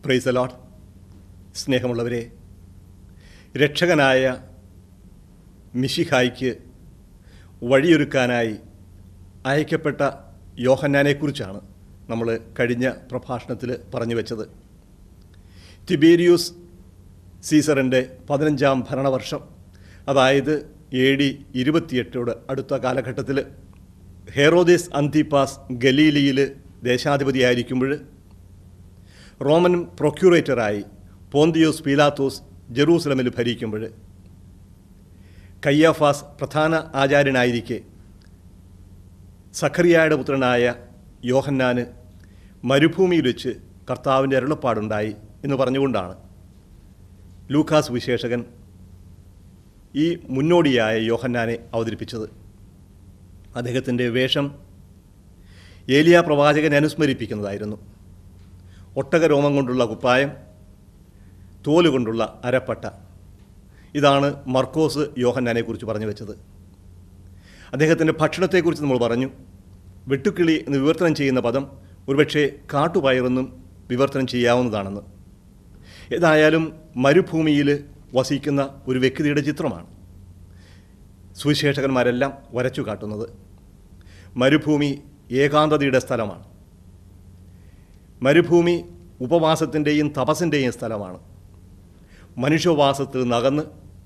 price allot സ്നേഹമുള്ളവരെ രക്ഷകനായ മിഷിഹായ്ക്ക് വഴിയൊരുക്കാനായി അയക്കപ്പെട്ട യോഹന്നാനെക്കുറിച്ചാണ് നമ്മൾ കഴിഞ്ഞ പ്രഭാഷണത്തിൽ പറഞ്ഞു വെച്ചത് തിബേരിയൂസ് സീസറിൻ്റെ പതിനഞ്ചാം ഭരണവർഷം അതായത് എ ഡി ഇരുപത്തിയെട്ടോട് അടുത്ത കാലഘട്ടത്തിൽ ഹെറോദേസ് അന്തിപ്പാസ് ഗലീലിയിൽ ദേശാധിപതിയായിരിക്കുമ്പോൾ റോമൻ പ്രൊക്യൂറേറ്ററായി പോന്തിയോസ് പീലാത്തോസ് ജെറൂസലമിൽ ഭരിക്കുമ്പോൾ കയ്യാഫാസ് പ്രധാന ആചാര്യനായിരിക്കെ സഖറിയായുടെ പുത്രനായ യോഹന്നാന് മരുഭൂമിയിൽ വെച്ച് കർത്താവിൻ്റെ അരുളപ്പാടുണ്ടായി എന്ന് പറഞ്ഞുകൊണ്ടാണ് ലൂക്കാസ് വിശേഷകൻ ഈ മുന്നോടിയായ യോഹന്നാനെ അവതരിപ്പിച്ചത് അദ്ദേഹത്തിൻ്റെ വേഷം ഏലിയ പ്രവാചകനെ അനുസ്മരിപ്പിക്കുന്നതായിരുന്നു ഒട്ടകരോമം കൊണ്ടുള്ള കുപ്പായം തോല് കൊണ്ടുള്ള അരപ്പട്ട ഇതാണ് മർക്കോസ് യോഹന്നാനെക്കുറിച്ച് പറഞ്ഞു വെച്ചത് അദ്ദേഹത്തിൻ്റെ ഭക്ഷണത്തെക്കുറിച്ച് നമ്മൾ പറഞ്ഞു വെട്ടുക്കിളി എന്ന് വിവർത്തനം ചെയ്യുന്ന പദം ഒരുപക്ഷെ കാട്ടുപയറെന്നും വിവർത്തനം ചെയ്യാവുന്നതാണെന്ന് ഏതായാലും മരുഭൂമിയിൽ വസിക്കുന്ന ഒരു വ്യക്തിയുടെ ചിത്രമാണ് സുവിശേഷകന്മാരെല്ലാം വരച്ചു കാട്ടുന്നത് മരുഭൂമി ഏകാന്തതയുടെ സ്ഥലമാണ് മരുഭൂമി ഉപവാസത്തിൻ്റെയും തപസ്സിൻ്റെയും സ്ഥലമാണ് മനുഷ്യവാസത്തിൽ നകന്ന്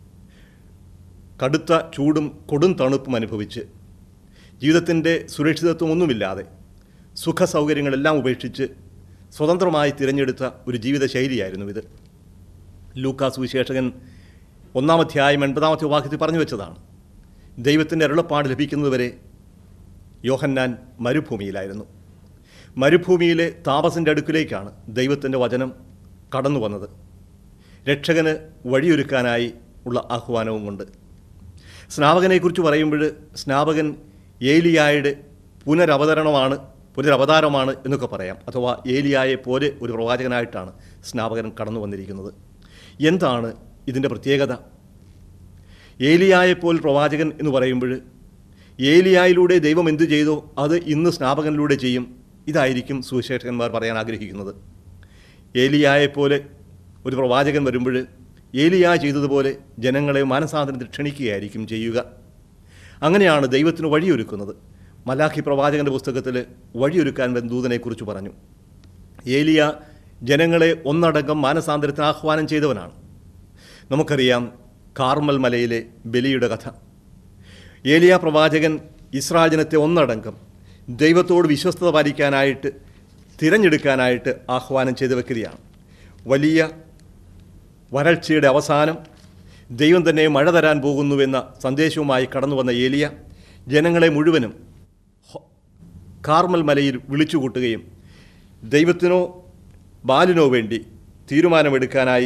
കടുത്ത ചൂടും കൊടും തണുപ്പും അനുഭവിച്ച് ജീവിതത്തിൻ്റെ സുരക്ഷിതത്വമൊന്നുമില്ലാതെ സുഖ സൗകര്യങ്ങളെല്ലാം ഉപേക്ഷിച്ച് സ്വതന്ത്രമായി തിരഞ്ഞെടുത്ത ഒരു ജീവിതശൈലിയായിരുന്നു ഇത് ലൂക്കാസ് വിശേഷകൻ ഒന്നാമധ്യായം എൺപതാമത്തെ വാക്യത്തിൽ പറഞ്ഞു വെച്ചതാണ് ദൈവത്തിൻ്റെ അരുളപ്പാട് ലഭിക്കുന്നതുവരെ യോഹന്നാൻ മരുഭൂമിയിലായിരുന്നു മരുഭൂമിയിലെ താപസിൻ്റെ അടുക്കിലേക്കാണ് ദൈവത്തിൻ്റെ വചനം കടന്നു വന്നത് രക്ഷകന് വഴിയൊരുക്കാനായി ഉള്ള ആഹ്വാനവും കൊണ്ട് സ്നാപകനെക്കുറിച്ച് പറയുമ്പോൾ സ്നാപകൻ ഏലിയായുടെ പുനരവതരണമാണ് പുനരവതാരമാണ് എന്നൊക്കെ പറയാം അഥവാ ഏലിയായെ പോലെ ഒരു പ്രവാചകനായിട്ടാണ് സ്നാപകൻ കടന്നു വന്നിരിക്കുന്നത് എന്താണ് ഇതിൻ്റെ പ്രത്യേകത ഏലിയായെപ്പോൾ പ്രവാചകൻ എന്ന് പറയുമ്പോൾ ഏലിയായിലൂടെ ദൈവം എന്തു ചെയ്തോ അത് ഇന്ന് സ്നാപകനിലൂടെ ചെയ്യും ഇതായിരിക്കും സുവിശേഷകന്മാർ പറയാൻ ആഗ്രഹിക്കുന്നത് ഏലിയായെപ്പോലെ ഒരു പ്രവാചകൻ വരുമ്പോൾ ഏലിയ ചെയ്തതുപോലെ ജനങ്ങളെ മാനസാന്തരത്തിൽ ക്ഷണിക്കുകയായിരിക്കും ചെയ്യുക അങ്ങനെയാണ് ദൈവത്തിന് വഴിയൊരുക്കുന്നത് മലാഖി പ്രവാചകൻ്റെ പുസ്തകത്തിൽ വഴിയൊരുക്കാൻ വന്ന ദൂതനെക്കുറിച്ച് പറഞ്ഞു ഏലിയ ജനങ്ങളെ ഒന്നടങ്കം മാനസാന്തരത്തിന് ആഹ്വാനം ചെയ്തവനാണ് നമുക്കറിയാം കാർമൽ മലയിലെ ബലിയുടെ കഥ ഏലിയ പ്രവാചകൻ ഇസ്രായേൽ ജനത്തെ ഒന്നടങ്കം ദൈവത്തോട് വിശ്വസ്തത പാലിക്കാനായിട്ട് തിരഞ്ഞെടുക്കാനായിട്ട് ആഹ്വാനം ചെയ്ത വ്യക്തിയാണ് വലിയ വരൾച്ചയുടെ അവസാനം ദൈവം തന്നെ മഴ തരാൻ പോകുന്നുവെന്ന സന്ദേശവുമായി കടന്നു വന്ന ഏലിയ ജനങ്ങളെ മുഴുവനും ഹോ- കാർമൽ മലയിൽ വിളിച്ചു കൂട്ടുകയും ദൈവത്തിനോ ബാലിനോ വേണ്ടി തീരുമാനമെടുക്കാനായി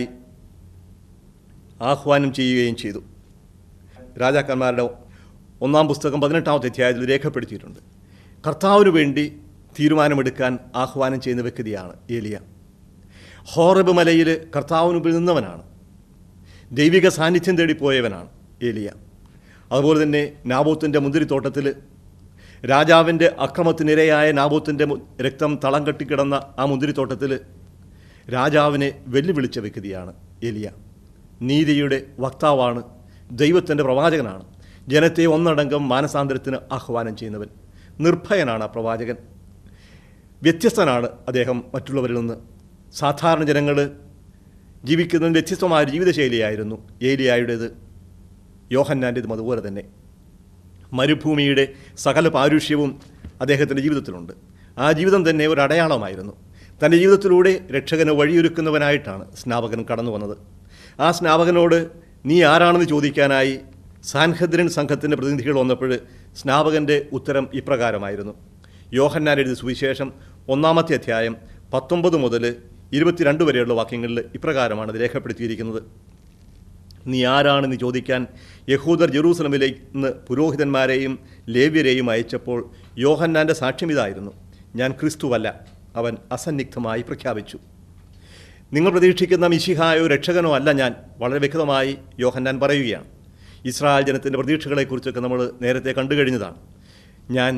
ആഹ്വാനം ചെയ്യുകയും ചെയ്തു രാജാക്കന്മാരുടെ ഒന്നാം പുസ്തകം പതിനെട്ടാമത്തെ അധ്യായത്തിൽ രേഖപ്പെടുത്തിയിട്ടുണ്ട് കർത്താവിന് വേണ്ടി തീരുമാനമെടുക്കാൻ ആഹ്വാനം ചെയ്യുന്ന വ്യക്തിയാണ് ഏലിയ ഹോറബ് മലയിൽ കർത്താവിന് മുമ്പിൽ നിന്നവനാണ് ദൈവിക സാന്നിധ്യം തേടിപ്പോയവനാണ് ഏലിയ അതുപോലെ തന്നെ നാബോത്തിൻ്റെ മുന്തിരിത്തോട്ടത്തിൽ രാജാവിൻ്റെ അക്രമത്തിനിരയായ നാബോത്തിൻ്റെ മു- രക്തം തളം കെട്ടിക്കിടന്ന ആ മുന്തിരിത്തോട്ടത്തിൽ രാജാവിനെ വെല്ലുവിളിച്ച വ്യക്തിയാണ് ഏലിയ നീതിയുടെ വക്താവാണ് ദൈവത്തിൻ്റെ പ്രവാചകനാണ് ജനത്തെ ഒന്നടങ്കം മാനസാന്തരത്തിന് ആഹ്വാനം ചെയ്യുന്നവൻ നിർഭയനാണ് ആ പ്രവാചകൻ വ്യത്യസ്തനാണ് അദ്ദേഹം മറ്റുള്ളവരിൽ നിന്ന് സാധാരണ ജനങ്ങൾ ജീവിക്കുന്നതിന് വ്യത്യസ്തമായ ഒരു ജീവിതശൈലിയായിരുന്നു ഏലിയായുടേത് യോഹന്നാൻ്റേതും അതുപോലെ തന്നെ മരുഭൂമിയുടെ സകല പാരുഷ്യവും അദ്ദേഹത്തിൻ്റെ ജീവിതത്തിലുണ്ട് ആ ജീവിതം തന്നെ ഒരു അടയാളമായിരുന്നു തൻ്റെ ജീവിതത്തിലൂടെ രക്ഷകന് വഴിയൊരുക്കുന്നവനായിട്ടാണ് സ്നാപകൻ കടന്നു വന്നത് ആ സ്നാപകനോട് നീ ആരാണെന്ന് ചോദിക്കാനായി സാൻഹദ്രൻ സംഘത്തിൻ്റെ പ്രതിനിധികൾ വന്നപ്പോൾ സ്നാപകൻ്റെ ഉത്തരം ഇപ്രകാരമായിരുന്നു യോഹന്നാൻ എഴുതിയ സുവിശേഷം ഒന്നാമത്തെ അധ്യായം പത്തൊമ്പത് മുതൽ ഇരുപത്തിരണ്ട് വരെയുള്ള വാക്യങ്ങളിൽ ഇപ്രകാരമാണ് ഇത് രേഖപ്പെടുത്തിയിരിക്കുന്നത് നീ ആരാണെന്ന് ചോദിക്കാൻ യഹൂദർ ജെറൂസലമിലേക്ക് നിന്ന് പുരോഹിതന്മാരെയും ലേവ്യരെയും അയച്ചപ്പോൾ യോഹന്നാൻ്റെ സാക്ഷ്യം ഇതായിരുന്നു ഞാൻ ക്രിസ്തുവല്ല അവൻ അസന്നിഗ്ധമായി പ്രഖ്യാപിച്ചു നിങ്ങൾ പ്രതീക്ഷിക്കുന്ന മിശിഹായോ രക്ഷകനോ അല്ല ഞാൻ വളരെ വ്യക്തമായി യോഹന്നാൻ പറയുകയാണ് ഇസ്രായേൽ ജനത്തിൻ്റെ പ്രതീക്ഷകളെക്കുറിച്ചൊക്കെ നമ്മൾ നേരത്തെ കണ്ടു കഴിഞ്ഞതാണ് ഞാൻ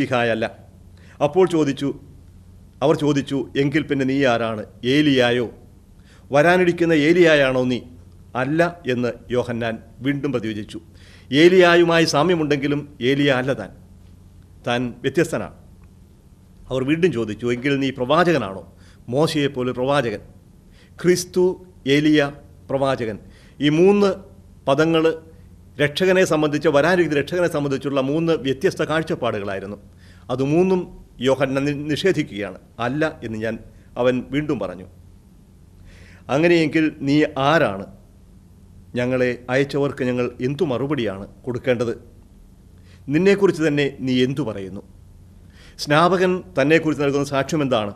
മിശിഹായല്ല അപ്പോൾ ചോദിച്ചു അവർ ചോദിച്ചു എങ്കിൽ പിന്നെ നീ ആരാണ് ഏലിയായോ വരാനിരിക്കുന്ന ഏലിയായാണോ നീ അല്ല എന്ന് യോഹന്നാൻ വീണ്ടും പ്രതിവചിച്ചു ഏലിയായുമായി സാമ്യമുണ്ടെങ്കിലും ഏലിയ അല്ല താൻ താൻ വ്യത്യസ്തനാണ് അവർ വീണ്ടും ചോദിച്ചു എങ്കിൽ നീ പ്രവാചകനാണോ മോശയെപ്പോലെ പ്രവാചകൻ ക്രിസ്തു ഏലിയ പ്രവാചകൻ ഈ മൂന്ന് പദങ്ങൾ രക്ഷകനെ സംബന്ധിച്ച് വരാനിരിക്കുന്ന രക്ഷകനെ സംബന്ധിച്ചുള്ള മൂന്ന് വ്യത്യസ്ത കാഴ്ചപ്പാടുകളായിരുന്നു അത് മൂന്നും യോഹന്ന നിഷേധിക്കുകയാണ് അല്ല എന്ന് ഞാൻ അവൻ വീണ്ടും പറഞ്ഞു അങ്ങനെയെങ്കിൽ നീ ആരാണ് ഞങ്ങളെ അയച്ചവർക്ക് ഞങ്ങൾ എന്തു മറുപടിയാണ് കൊടുക്കേണ്ടത് നിന്നെക്കുറിച്ച് തന്നെ നീ എന്തു പറയുന്നു സ്നാപകൻ തന്നെക്കുറിച്ച് നൽകുന്ന സാക്ഷ്യം എന്താണ്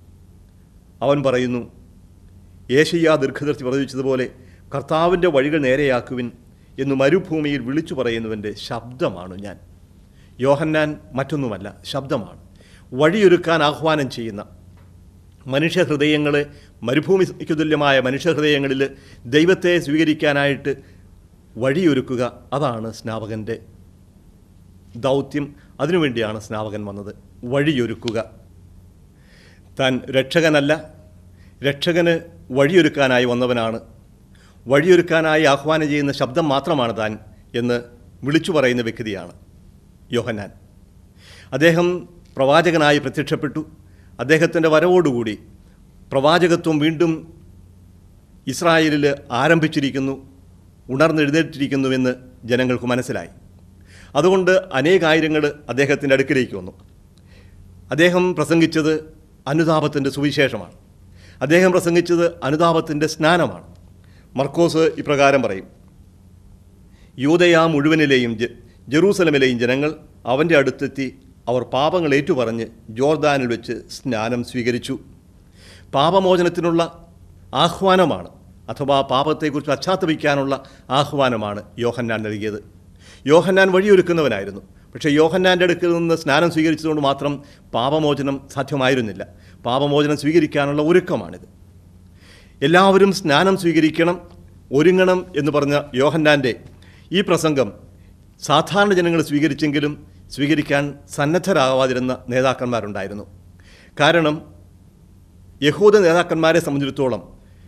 അവൻ പറയുന്നു ഏഷ്യ ദീർഘദർശി പ്രവചിച്ചതുപോലെ കർത്താവിൻ്റെ വഴികൾ നേരെയാക്കുവിൻ എന്ന് മരുഭൂമിയിൽ വിളിച്ചു പറയുന്നവൻ്റെ ശബ്ദമാണ് ഞാൻ യോഹന്നാൻ മറ്റൊന്നുമല്ല ശബ്ദമാണ് വഴിയൊരുക്കാൻ ആഹ്വാനം ചെയ്യുന്ന മനുഷ്യഹൃദയങ്ങളെ മരുഭൂമിക്ക് തുല്യമായ മനുഷ്യഹൃദയങ്ങളിൽ ദൈവത്തെ സ്വീകരിക്കാനായിട്ട് വഴിയൊരുക്കുക അതാണ് സ്നാപകൻ്റെ ദൗത്യം അതിനുവേണ്ടിയാണ് സ്നാപകൻ വന്നത് വഴിയൊരുക്കുക താൻ രക്ഷകനല്ല രക്ഷകന് വഴിയൊരുക്കാനായി വന്നവനാണ് വഴിയൊരുക്കാനായി ആഹ്വാനം ചെയ്യുന്ന ശബ്ദം മാത്രമാണ് താൻ എന്ന് വിളിച്ചു പറയുന്ന വ്യക്തിയാണ് യോഹന്നാൻ അദ്ദേഹം പ്രവാചകനായി പ്രത്യക്ഷപ്പെട്ടു അദ്ദേഹത്തിൻ്റെ വരവോടുകൂടി പ്രവാചകത്വം വീണ്ടും ഇസ്രായേലിൽ ആരംഭിച്ചിരിക്കുന്നു ഉണർന്നെഴുന്നേറ്റിരിക്കുന്നുവെന്ന് ജനങ്ങൾക്ക് മനസ്സിലായി അതുകൊണ്ട് അനേകായിരങ്ങൾ അദ്ദേഹത്തിൻ്റെ അടുക്കിലേക്ക് വന്നു അദ്ദേഹം പ്രസംഗിച്ചത് അനുതാപത്തിൻ്റെ സുവിശേഷമാണ് അദ്ദേഹം പ്രസംഗിച്ചത് അനുതാപത്തിൻ്റെ സ്നാനമാണ് മർക്കോസ് ഇപ്രകാരം പറയും യൂതയ മുഴുവനിലെയും ജെ- ജെറൂസലമിലെയും ജനങ്ങൾ അവൻ്റെ അടുത്തെത്തി അവർ പാപങ്ങൾ ഏറ്റുപറഞ്ഞ് ജോർദാനിൽ വെച്ച് സ്നാനം സ്വീകരിച്ചു പാപമോചനത്തിനുള്ള ആഹ്വാനമാണ് അഥവാ പാപത്തെക്കുറിച്ച് പശ്ചാത്തപിക്കാനുള്ള ആഹ്വാനമാണ് യോഹന്നാൻ നൽകിയത് യോഹന്നാൻ വഴിയൊരുക്കുന്നവനായിരുന്നു പക്ഷേ യോഹന്നാൻ്റെ അടുക്കൽ നിന്ന് സ്നാനം സ്വീകരിച്ചതുകൊണ്ട് മാത്രം പാപമോചനം സാധ്യമായിരുന്നില്ല പാപമോചനം സ്വീകരിക്കാനുള്ള ഒരുക്കമാണിത് എല്ലാവരും സ്നാനം സ്വീകരിക്കണം ഒരുങ്ങണം എന്ന് പറഞ്ഞ യോഹന്നാൻ്റെ ഈ പ്രസംഗം സാധാരണ ജനങ്ങൾ സ്വീകരിച്ചെങ്കിലും സ്വീകരിക്കാൻ സന്നദ്ധരാകാതിരുന്ന നേതാക്കന്മാരുണ്ടായിരുന്നു കാരണം യഹൂദ നേതാക്കന്മാരെ സംബന്ധിച്ചിടത്തോളം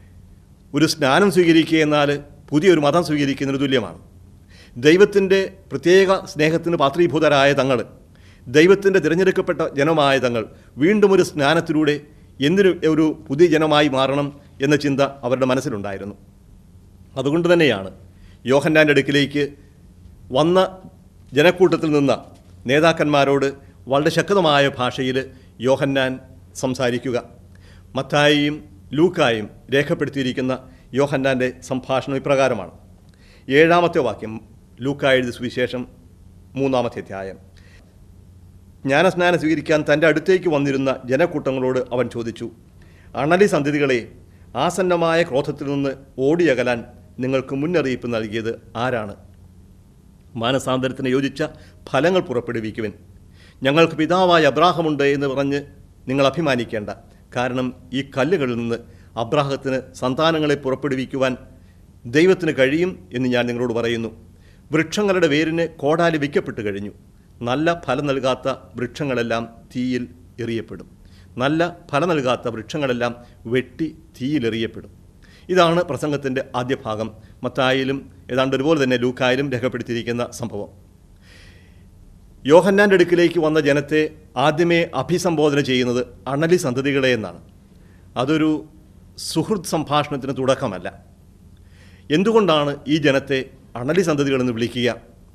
ഒരു സ്നാനം സ്വീകരിക്കുക എന്നാൽ പുതിയൊരു മതം സ്വീകരിക്കുന്നതിന് തുല്യമാണ് ദൈവത്തിൻ്റെ പ്രത്യേക സ്നേഹത്തിന് പാത്രീഭൂതരായ തങ്ങൾ ദൈവത്തിൻ്റെ തിരഞ്ഞെടുക്കപ്പെട്ട ജനമായ തങ്ങൾ വീണ്ടും ഒരു സ്നാനത്തിലൂടെ എന്തിനു ഒരു പുതിയ ജനമായി മാറണം എന്ന ചിന്ത അവരുടെ മനസ്സിലുണ്ടായിരുന്നു അതുകൊണ്ട് തന്നെയാണ് യോഹന്നാൻ്റെ അടുക്കിലേക്ക് വന്ന ജനക്കൂട്ടത്തിൽ നിന്ന നേതാക്കന്മാരോട് വളരെ ശക്തമായ ഭാഷയിൽ യോഹന്നാൻ സംസാരിക്കുക മത്തായിയും ലൂക്കായും രേഖപ്പെടുത്തിയിരിക്കുന്ന യോഹന്നാൻ്റെ സംഭാഷണം ഇപ്രകാരമാണ് ഏഴാമത്തെ വാക്യം ലൂക്ക എഴുതി സുവിശേഷം മൂന്നാമത്തെ അധ്യായം ജ്ഞാനസ്നാനം സ്വീകരിക്കാൻ തൻ്റെ അടുത്തേക്ക് വന്നിരുന്ന ജനക്കൂട്ടങ്ങളോട് അവൻ ചോദിച്ചു അണലി സന്ധിതികളെ ആസന്നമായ ക്രോധത്തിൽ നിന്ന് ഓടിയകലാൻ നിങ്ങൾക്ക് മുന്നറിയിപ്പ് നൽകിയത് ആരാണ് മാനസാന്തരത്തിന് യോജിച്ച ഫലങ്ങൾ പുറപ്പെടുവിക്കുവിൻ ഞങ്ങൾക്ക് പിതാവായ അബ്രാഹമുണ്ട് എന്ന് പറഞ്ഞ് നിങ്ങൾ അഭിമാനിക്കേണ്ട കാരണം ഈ കല്ലുകളിൽ നിന്ന് അബ്രാഹത്തിന് സന്താനങ്ങളെ പുറപ്പെടുവിക്കുവാൻ ദൈവത്തിന് കഴിയും എന്ന് ഞാൻ നിങ്ങളോട് പറയുന്നു വൃക്ഷങ്ങളുടെ വേരിന് കോടാലി വയ്ക്കപ്പെട്ട് കഴിഞ്ഞു നല്ല ഫലം നൽകാത്ത വൃക്ഷങ്ങളെല്ലാം തീയിൽ എറിയപ്പെടും നല്ല ഫലം നൽകാത്ത വൃക്ഷങ്ങളെല്ലാം വെട്ടി തീയിലെറിയപ്പെടും ഇതാണ് പ്രസംഗത്തിൻ്റെ ആദ്യ ഭാഗം മത്തായിലും ഏതാണ്ട് ഒരുപോലെ തന്നെ ലൂക്കായിലും രേഖപ്പെടുത്തിയിരിക്കുന്ന സംഭവം യോഹന്നാൻ്റെ അടുക്കിലേക്ക് വന്ന ജനത്തെ ആദ്യമേ അഭിസംബോധന ചെയ്യുന്നത് അണലി സന്തതികളെ എന്നാണ് അതൊരു സുഹൃത്ത് സംഭാഷണത്തിന് തുടക്കമല്ല എന്തുകൊണ്ടാണ് ഈ ജനത്തെ അണലി സന്തതികളെന്ന് വിളിക്കുക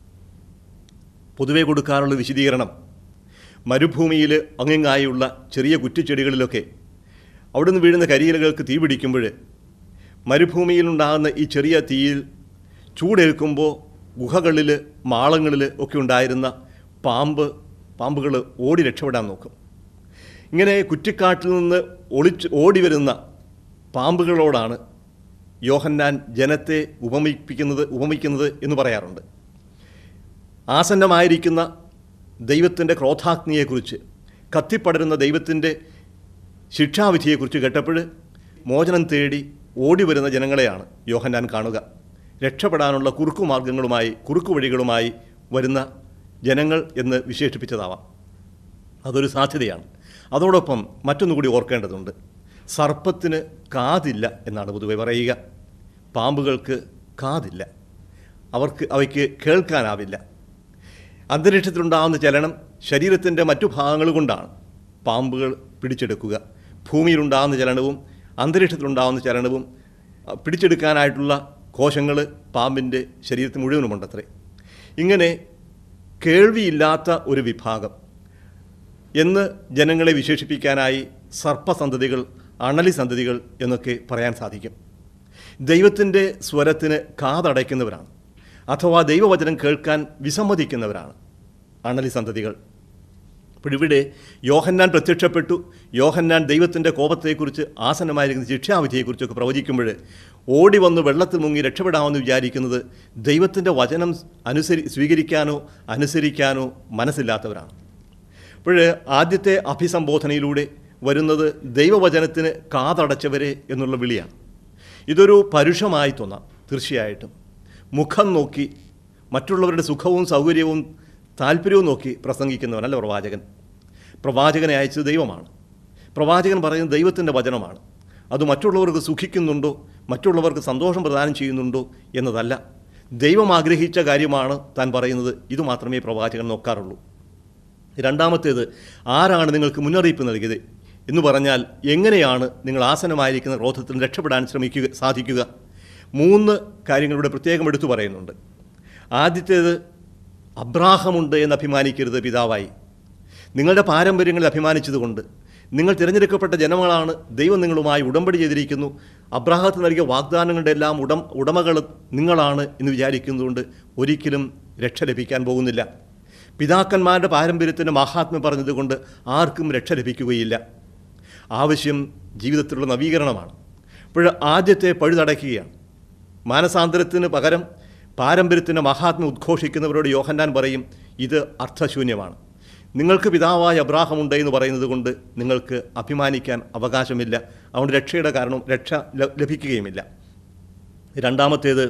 പൊതുവെ കൊടുക്കാറുള്ള വിശദീകരണം മരുഭൂമിയിൽ അങ്ങിങ്ങായുള്ള ചെറിയ കുറ്റിച്ചെടികളിലൊക്കെ അവിടുന്ന് വീഴുന്ന കരിയിലകൾക്ക് തീ പിടിക്കുമ്പോൾ മരുഭൂമിയിലുണ്ടാകുന്ന ഈ ചെറിയ തീയിൽ ചൂടേൽക്കുമ്പോൾ ഗുഹകളിൽ മാളങ്ങളിൽ ഒക്കെ ഉണ്ടായിരുന്ന പാമ്പ് പാമ്പുകൾ ഓടി രക്ഷപ്പെടാൻ നോക്കും ഇങ്ങനെ കുറ്റിക്കാട്ടിൽ നിന്ന് ഒളിച്ച് ഓടി വരുന്ന പാമ്പുകളോടാണ് യോഹന്നാൻ ജനത്തെ ഉപമിപ്പിക്കുന്നത് ഉപമിക്കുന്നത് എന്ന് പറയാറുണ്ട് ആസന്നമായിരിക്കുന്ന ദൈവത്തിൻ്റെ ക്രോധാഗ്നിയെക്കുറിച്ച് കത്തിപ്പടരുന്ന ദൈവത്തിൻ്റെ ശിക്ഷാവിധിയെക്കുറിച്ച് കേട്ടപ്പോൾ മോചനം തേടി ഓടി വരുന്ന ജനങ്ങളെയാണ് യോഹന്നാൻ കാണുക രക്ഷപ്പെടാനുള്ള കുറുക്കുമാർഗങ്ങളുമായി കുറുക്കുവഴികളുമായി വരുന്ന ജനങ്ങൾ എന്ന് വിശേഷിപ്പിച്ചതാവാം അതൊരു സാധ്യതയാണ് അതോടൊപ്പം മറ്റൊന്നുകൂടി ഓർക്കേണ്ടതുണ്ട് സർപ്പത്തിന് കാതില്ല എന്നാണ് പൊതുവെ പറയുക പാമ്പുകൾക്ക് കാതില്ല അവർക്ക് അവയ്ക്ക് കേൾക്കാനാവില്ല അന്തരീക്ഷത്തിലുണ്ടാകുന്ന ചലനം ശരീരത്തിൻ്റെ മറ്റു ഭാഗങ്ങൾ കൊണ്ടാണ് പാമ്പുകൾ പിടിച്ചെടുക്കുക ഭൂമിയിലുണ്ടാകുന്ന ചലനവും അന്തരീക്ഷത്തിലുണ്ടാകുന്ന ചലനവും അ, പിടിച്ചെടുക്കാനായിട്ടുള്ള കോശങ്ങൾ പാമ്പിൻ്റെ ശരീരത്തിൽ മുഴുവനുമുണ്ടത്രേ ഇങ്ങനെ കേൾവിയില്ലാത്ത ഒരു വിഭാഗം എന്ന് ജനങ്ങളെ വിശേഷിപ്പിക്കാനായി സർപ്പസന്തതികൾ അണലി സന്തതികൾ എന്നൊക്കെ പറയാൻ സാധിക്കും ദൈവത്തിൻ്റെ സ്വരത്തിന് കാതടയ്ക്കുന്നവരാണ് അഥവാ ദൈവവചനം കേൾക്കാൻ വിസമ്മതിക്കുന്നവരാണ് അണലി സന്തതികൾ അപ്പോഴിവിടെ യോഹന്നാൻ പ്രത്യക്ഷപ്പെട്ടു യോഹന്നാൻ ദൈവത്തിൻ്റെ കോപത്തെക്കുറിച്ച് ആസന്നമായിരിക്കുന്ന ശിക്ഷാവിധിയെക്കുറിച്ചൊക്കെ പ്രവചിക്കുമ്പോൾ ഓടി വന്ന് വെള്ളത്തിൽ മുങ്ങി രക്ഷപ്പെടാമെന്ന് വിചാരിക്കുന്നത് ദൈവത്തിൻ്റെ വചനം അനുസരി സ്വീകരിക്കാനോ അനുസരിക്കാനോ മനസ്സില്ലാത്തവരാണ് അപ്പോൾ ആദ്യത്തെ അഭിസംബോധനയിലൂടെ വരുന്നത് ദൈവവചനത്തിന് കാതടച്ചവരെ എന്നുള്ള വിളിയാണ് ഇതൊരു പരുഷമായി തോന്നാം തീർച്ചയായിട്ടും മുഖം നോക്കി മറ്റുള്ളവരുടെ സുഖവും സൗകര്യവും താല്പര്യവും നോക്കി പ്രസംഗിക്കുന്നവനല്ല പ്രവാചകൻ പ്രവാചകനെ അയച്ചത് ദൈവമാണ് പ്രവാചകൻ പറയുന്നത് ദൈവത്തിൻ്റെ വചനമാണ് അത് മറ്റുള്ളവർക്ക് സുഖിക്കുന്നുണ്ടോ മറ്റുള്ളവർക്ക് സന്തോഷം പ്രദാനം ചെയ്യുന്നുണ്ടോ എന്നതല്ല ദൈവം ആഗ്രഹിച്ച കാര്യമാണ് താൻ പറയുന്നത് ഇത് മാത്രമേ പ്രവാചകൻ നോക്കാറുള്ളൂ രണ്ടാമത്തേത് ആരാണ് നിങ്ങൾക്ക് മുന്നറിയിപ്പ് നൽകിയത് എന്ന് പറഞ്ഞാൽ എങ്ങനെയാണ് നിങ്ങൾ ആസനമായിരിക്കുന്ന ക്രോധത്തിൽ നിന്ന് രക്ഷപ്പെടാൻ ശ്രമിക്കുക സാധിക്കുക മൂന്ന് കാര്യങ്ങളുടെ പ്രത്യേകം എടുത്തു പറയുന്നുണ്ട് ആദ്യത്തേത് അബ്രാഹമുണ്ട് എന്ന് അഭിമാനിക്കരുത് പിതാവായി നിങ്ങളുടെ പാരമ്പര്യങ്ങളിൽ അഭിമാനിച്ചതുകൊണ്ട് നിങ്ങൾ തിരഞ്ഞെടുക്കപ്പെട്ട ജനങ്ങളാണ് ദൈവം നിങ്ങളുമായി ഉടമ്പടി ചെയ്തിരിക്കുന്നു അബ്രാഹത്തിന് നൽകിയ വാഗ്ദാനങ്ങളുടെ എല്ലാം ഉടം ഉടമകൾ നിങ്ങളാണ് എന്ന് വിചാരിക്കുന്നതുകൊണ്ട് ഒരിക്കലും രക്ഷ ലഭിക്കാൻ പോകുന്നില്ല പിതാക്കന്മാരുടെ പാരമ്പര്യത്തിന് മഹാത്മ്യം പറഞ്ഞതുകൊണ്ട് ആർക്കും രക്ഷ ലഭിക്കുകയില്ല ആവശ്യം ജീവിതത്തിലുള്ള നവീകരണമാണ് അപ്പോൾ ആദ്യത്തെ പഴുതടയ്ക്കുകയാണ് മാനസാന്തരത്തിന് പകരം പാരമ്പര്യത്തിൻ്റെ മഹാത്മ്യം ഉദ്ഘോഷിക്കുന്നവരോട് യോഹന്നാൻ പറയും ഇത് അർത്ഥശൂന്യമാണ് നിങ്ങൾക്ക് പിതാവായ അബ്രാഹമുണ്ട് എന്ന് പറയുന്നത് കൊണ്ട് നിങ്ങൾക്ക് അഭിമാനിക്കാൻ അവകാശമില്ല അതുകൊണ്ട് രക്ഷയുടെ കാരണം രക്ഷ ല- ലഭിക്കുകയുമില്ല രണ്ടാമത്തേത്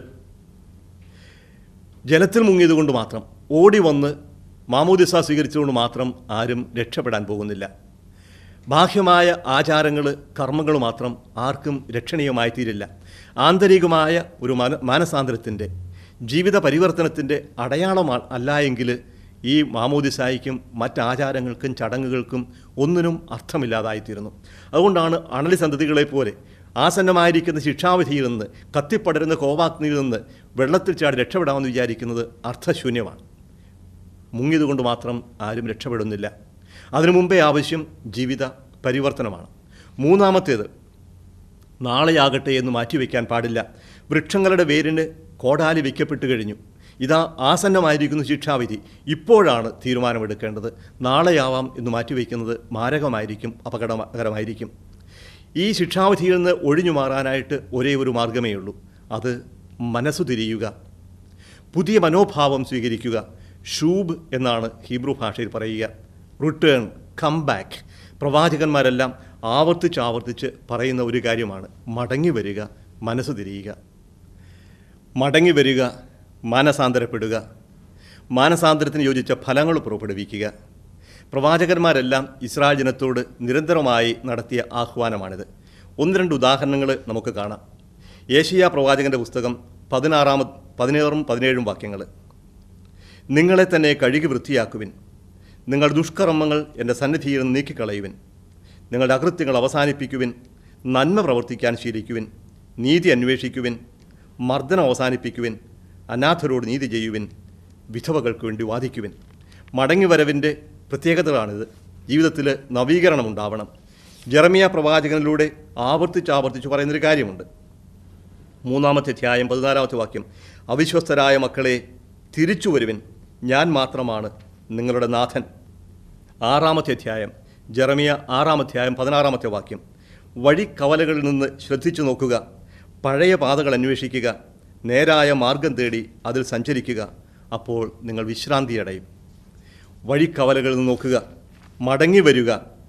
ജലത്തിൽ മുങ്ങിയതുകൊണ്ട് മാത്രം ഓടി വന്ന് മാമോദിസ സ്വീകരിച്ചുകൊണ്ട് മാത്രം ആരും രക്ഷപ്പെടാൻ പോകുന്നില്ല ബാഹ്യമായ ആചാരങ്ങൾ കർമ്മങ്ങൾ മാത്രം ആർക്കും രക്ഷണീയമായി തീരില്ല ആന്തരികമായ ഒരു മന മാനസാന്തരത്തിൻ്റെ ജീവിത പരിവർത്തനത്തിൻ്റെ അടയാളമാ അല്ല എങ്കിൽ ഈ മാമോദിസായിക്കും മറ്റാചാരങ്ങൾക്കും ചടങ്ങുകൾക്കും ഒന്നിനും അർത്ഥമില്ലാതായിത്തീരുന്നു അതുകൊണ്ടാണ് അണലി സന്തതികളെ പോലെ ആസന്നമായിരിക്കുന്ന ശിക്ഷാവിധിയിൽ നിന്ന് കത്തിപ്പടരുന്ന കോപാഗ്നിയിൽ നിന്ന് വെള്ളത്തിൽ ചാടി രക്ഷപ്പെടാമെന്ന് വിചാരിക്കുന്നത് അർത്ഥശൂന്യമാണ് മുങ്ങിയതുകൊണ്ട് മാത്രം ആരും രക്ഷപ്പെടുന്നില്ല അതിനു മുമ്പേ ആവശ്യം ജീവിത പരിവർത്തനമാണ് മൂന്നാമത്തേത് നാളെയാകട്ടെ എന്ന് മാറ്റിവെക്കാൻ പാടില്ല വൃക്ഷങ്ങളുടെ വേരിന് കോടാലി വയ്ക്കപ്പെട്ട് കഴിഞ്ഞു ഇതാ ആസന്നമായിരിക്കുന്നു ശിക്ഷാവിധി ഇപ്പോഴാണ് തീരുമാനമെടുക്കേണ്ടത് നാളെയാവാം എന്ന് മാറ്റിവെക്കുന്നത് മാരകമായിരിക്കും അപകടകരമായിരിക്കും ഈ ശിക്ഷാവിധിയിൽ നിന്ന് ഒഴിഞ്ഞു മാറാനായിട്ട് ഒരേ ഒരു മാർഗമേ ഉള്ളൂ അത് മനസ്സു തിരിയുക പുതിയ മനോഭാവം സ്വീകരിക്കുക ഷൂബ് എന്നാണ് ഹീബ്രു ഭാഷയിൽ പറയുക റിട്ടേൺ കം ബാക്ക് പ്രവാചകന്മാരെല്ലാം ആവർത്തിച്ച് ആവർത്തിച്ച് പറയുന്ന ഒരു കാര്യമാണ് മടങ്ങി വരിക മനസ്സ് തിരിയുക മടങ്ങി വരിക മാനസാന്തരപ്പെടുക മാനസാന്തരത്തിന് യോജിച്ച ഫലങ്ങൾ പുറപ്പെടുവിക്കുക പ്രവാചകന്മാരെല്ലാം ഇസ്രായേൽ ജനത്തോട് നിരന്തരമായി നടത്തിയ ആഹ്വാനമാണിത് ഒന്ന് രണ്ട് ഉദാഹരണങ്ങൾ നമുക്ക് കാണാം ഏഷ്യ പ്രവാചകൻ്റെ പുസ്തകം പതിനാറാമ പതിനേറും പതിനേഴും വാക്യങ്ങൾ നിങ്ങളെ തന്നെ കഴുകി വൃത്തിയാക്കുവിൻ നിങ്ങളുടെ ദുഷ്കർമ്മങ്ങൾ എൻ്റെ സന്നിധിയിൽ നിന്ന് നീക്കിക്കളയുവിൻ നിങ്ങളുടെ അകൃത്യങ്ങൾ അവസാനിപ്പിക്കുവിൻ നന്മ പ്രവർത്തിക്കാൻ ശീലിക്കുവിൻ നീതി അന്വേഷിക്കുവിൻ മർദ്ദനം അവസാനിപ്പിക്കുവിൻ അനാഥരോട് നീതി ചെയ്യുവിൻ വിധവകൾക്ക് വേണ്ടി വാദിക്കുവിൻ മടങ്ങിവരവിൻ്റെ പ്രത്യേകതകളാണിത് ജീവിതത്തിൽ നവീകരണം ഉണ്ടാവണം ജെറമിയ പ്രവാചകനിലൂടെ ആവർത്തിച്ച് ആവർത്തിച്ച് പറയുന്നൊരു കാര്യമുണ്ട് മൂന്നാമത്തെ അധ്യായം പതിനാലാമത്തെ വാക്യം അവിശ്വസ്തരായ മക്കളെ തിരിച്ചു വരുവിൻ ഞാൻ മാത്രമാണ് നിങ്ങളുടെ നാഥൻ ആറാമത്തെ അധ്യായം ജെറമിയ ആറാം അധ്യായം പതിനാറാമത്തെ വാക്യം വഴിക്കവലകളിൽ നിന്ന് ശ്രദ്ധിച്ചു നോക്കുക പഴയ പാതകൾ അന്വേഷിക്കുക നേരായ മാർഗം തേടി അതിൽ സഞ്ചരിക്കുക അപ്പോൾ നിങ്ങൾ വിശ്രാന്തി അടയും വഴിക്കവലകളിൽ നിന്ന് നോക്കുക മടങ്ങി വരിക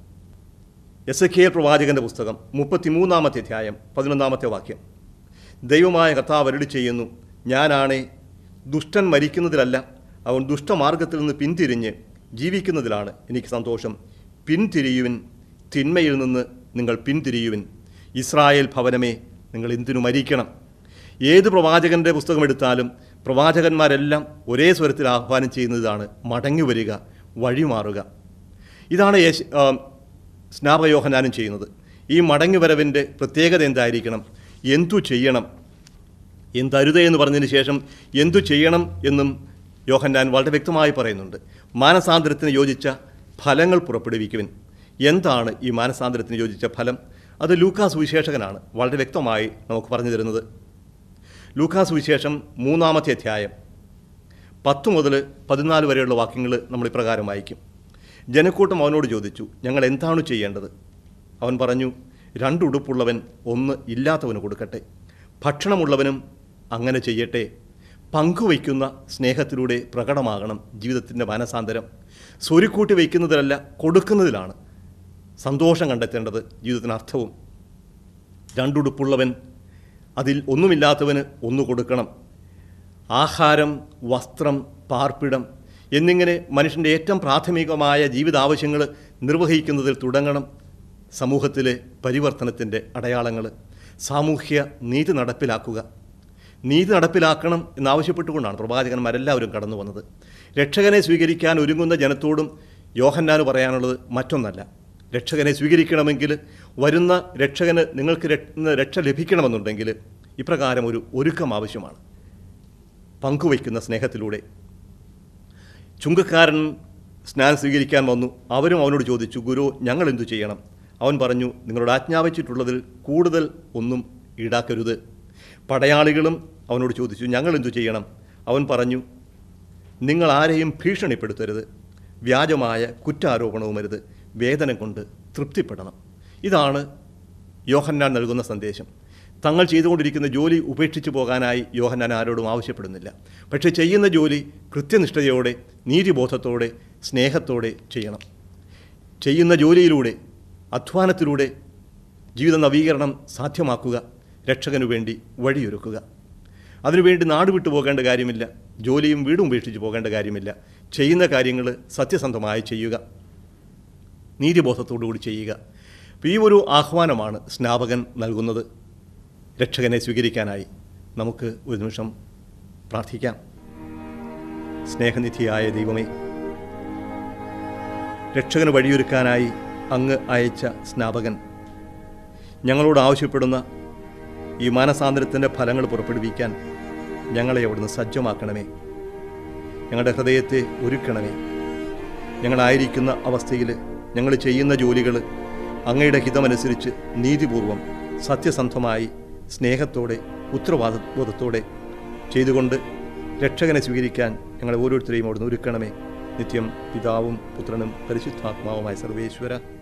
എസ് എ കെ പ്രവാചകൻ്റെ പുസ്തകം മുപ്പത്തിമൂന്നാമത്തെ അധ്യായം പതിനൊന്നാമത്തെ വാക്യം ദൈവമായ കർത്താവ് അരുളി ചെയ്യുന്നു ഞാനാണേ ദുഷ്ടൻ മരിക്കുന്നതിലല്ല അവൻ ദുഷ്ടമാർഗത്തിൽ നിന്ന് പിന്തിരിഞ്ഞ് ജീവിക്കുന്നതിലാണ് എനിക്ക് സന്തോഷം പിന്തിരിയുവിൻ തിന്മയിൽ നിന്ന് നിങ്ങൾ പിന്തിരിയുവിൻ ഇസ്രായേൽ ഭവനമേ നിങ്ങൾ എന്തിനു മരിക്കണം ഏത് പ്രവാചകൻ്റെ പുസ്തകം എടുത്താലും പ്രവാചകന്മാരെല്ലാം ഒരേ സ്വരത്തിൽ ആഹ്വാനം ചെയ്യുന്നതാണ് മടങ്ങി വരിക വഴിമാറുക ഇതാണ് യേശു ആ, സ്നാപകയോഹനാനും ചെയ്യുന്നത് ഈ മടങ്ങി വരവിൻ്റെ പ്രത്യേകത എന്തായിരിക്കണം എന്തു ചെയ്യണം എന്തരുത് എന്ന് പറഞ്ഞതിന് ശേഷം എന്തു ചെയ്യണം എന്നും യോഹന്നാൻ വളരെ വ്യക്തമായി പറയുന്നുണ്ട് മാനസാന്തരത്തിന് യോജിച്ച ഫലങ്ങൾ പുറപ്പെടുവിക്കുവിൻ എന്താണ് ഈ മാനസാന്തരത്തിന് യോജിച്ച ഫലം അത് ലൂക്കാസ് വിശേഷകനാണ് വളരെ വ്യക്തമായി നമുക്ക് പറഞ്ഞു തരുന്നത് ലൂക്കാസ് വിശേഷം മൂന്നാമത്തെ അധ്യായം പത്ത് മുതൽ പതിനാല് വരെയുള്ള വാക്യങ്ങൾ നമ്മൾ ഇപ്രകാരം വായിക്കും ജനക്കൂട്ടം അവനോട് ചോദിച്ചു ഞങ്ങൾ എന്താണ് ചെയ്യേണ്ടത് അവൻ പറഞ്ഞു രണ്ടുടുപ്പുള്ളവൻ ഒന്ന് ഇല്ലാത്തവന് കൊടുക്കട്ടെ ഭക്ഷണമുള്ളവനും അങ്ങനെ ചെയ്യട്ടെ പങ്കുവയ്ക്കുന്ന സ്നേഹത്തിലൂടെ പ്രകടമാകണം ജീവിതത്തിൻ്റെ മാനസാന്തരം സ്വരുക്കൂട്ടി വയ്ക്കുന്നതിലല്ല കൊടുക്കുന്നതിലാണ് സന്തോഷം കണ്ടെത്തേണ്ടത് ജീവിതത്തിന് അർത്ഥവും രണ്ടുടുപ്പുള്ളവൻ അതിൽ ഒന്നുമില്ലാത്തവന് ഒന്ന് കൊടുക്കണം ആഹാരം വസ്ത്രം പാർപ്പിടം എന്നിങ്ങനെ മനുഷ്യൻ്റെ ഏറ്റവും പ്രാഥമികമായ ജീവിതാവശ്യങ്ങൾ നിർവഹിക്കുന്നതിൽ തുടങ്ങണം സമൂഹത്തിലെ പരിവർത്തനത്തിൻ്റെ അടയാളങ്ങൾ സാമൂഹ്യ നീതി നടപ്പിലാക്കുക നീതി നടപ്പിലാക്കണം എന്നാവശ്യപ്പെട്ടുകൊണ്ടാണ് പ്രവാചകന്മാരെല്ലാവരും കടന്നു വന്നത് രക്ഷകനെ സ്വീകരിക്കാൻ ഒരുങ്ങുന്ന ജനത്തോടും യോഹന്നാന് പറയാനുള്ളത് മറ്റൊന്നല്ല രക്ഷകനെ സ്വീകരിക്കണമെങ്കിൽ വരുന്ന രക്ഷകന് നിങ്ങൾക്ക് രക്ഷ- രക്ഷ ലഭിക്കണമെന്നുണ്ടെങ്കിൽ ഇപ്രകാരം ഒരു ഒരുക്കം ആവശ്യമാണ് പങ്കുവയ്ക്കുന്ന സ്നേഹത്തിലൂടെ ചുങ്കക്കാരൻ സ്നാനം സ്വീകരിക്കാൻ വന്നു അവരും അവനോട് ചോദിച്ചു ഗുരു ഞങ്ങൾ എന്തു ചെയ്യണം അവൻ പറഞ്ഞു നിങ്ങളോട് ആജ്ഞാപിച്ചിട്ടുള്ളതിൽ കൂടുതൽ ഒന്നും ഈടാക്കരുത് പടയാളികളും അവനോട് ചോദിച്ചു ഞങ്ങൾ എന്തു ചെയ്യണം അവൻ പറഞ്ഞു നിങ്ങൾ ആരെയും ഭീഷണിപ്പെടുത്തരുത് വ്യാജമായ കുറ്റാരോപണവുമരുത് വേദന കൊണ്ട് തൃപ്തിപ്പെടണം ഇതാണ് യോഹന്നാൻ നൽകുന്ന സന്ദേശം തങ്ങൾ ചെയ്തുകൊണ്ടിരിക്കുന്ന ജോലി ഉപേക്ഷിച്ചു പോകാനായി യോഹന്നാൻ ആരോടും ആവശ്യപ്പെടുന്നില്ല പക്ഷേ ചെയ്യുന്ന ജോലി കൃത്യനിഷ്ഠതയോടെ നീതിബോധത്തോടെ സ്നേഹത്തോടെ ചെയ്യണം ചെയ്യുന്ന ജോലിയിലൂടെ അധ്വാനത്തിലൂടെ ജീവിത നവീകരണം സാധ്യമാക്കുക രക്ഷകനു വേണ്ടി വഴിയൊരുക്കുക അതിനുവേണ്ടി നാട് വിട്ടു പോകേണ്ട കാര്യമില്ല ജോലിയും വീടും ഉപേക്ഷിച്ച് പോകേണ്ട കാര്യമില്ല ചെയ്യുന്ന കാര്യങ്ങൾ സത്യസന്ധമായി ചെയ്യുക നീതിബോധത്തോടുകൂടി ചെയ്യുക അപ്പോൾ ഈ ഒരു ആഹ്വാനമാണ് സ്നാപകൻ നൽകുന്നത് രക്ഷകനെ സ്വീകരിക്കാനായി നമുക്ക് ഒരു നിമിഷം പ്രാർത്ഥിക്കാം സ്നേഹനിധിയായ ദൈവമേ രക്ഷകന് വഴിയൊരുക്കാനായി അങ്ങ് അയച്ച സ്നാപകൻ ഞങ്ങളോട് ആവശ്യപ്പെടുന്ന ഈ മാനസാന്തരത്തിൻ്റെ ഫലങ്ങൾ പുറപ്പെടുവിക്കാൻ ഞങ്ങളെ അവിടുന്ന് സജ്ജമാക്കണമേ ഞങ്ങളുടെ ഹൃദയത്തെ ഒരുക്കണമേ ഞങ്ങളായിരിക്കുന്ന അവസ്ഥയിൽ ഞങ്ങൾ ചെയ്യുന്ന ജോലികൾ അങ്ങയുടെ ഹിതമനുസരിച്ച് നീതിപൂർവം സത്യസന്ധമായി സ്നേഹത്തോടെ ഉത്തരവാദിത്വത്തോടെ ചെയ്തുകൊണ്ട് രക്ഷകനെ സ്വീകരിക്കാൻ ഞങ്ങളെ ഓരോരുത്തരെയും അവിടുന്ന് ഒരുക്കണമേ നിത്യം പിതാവും പുത്രനും പരിശുദ്ധാത്മാവുമായ സർവേശ്വര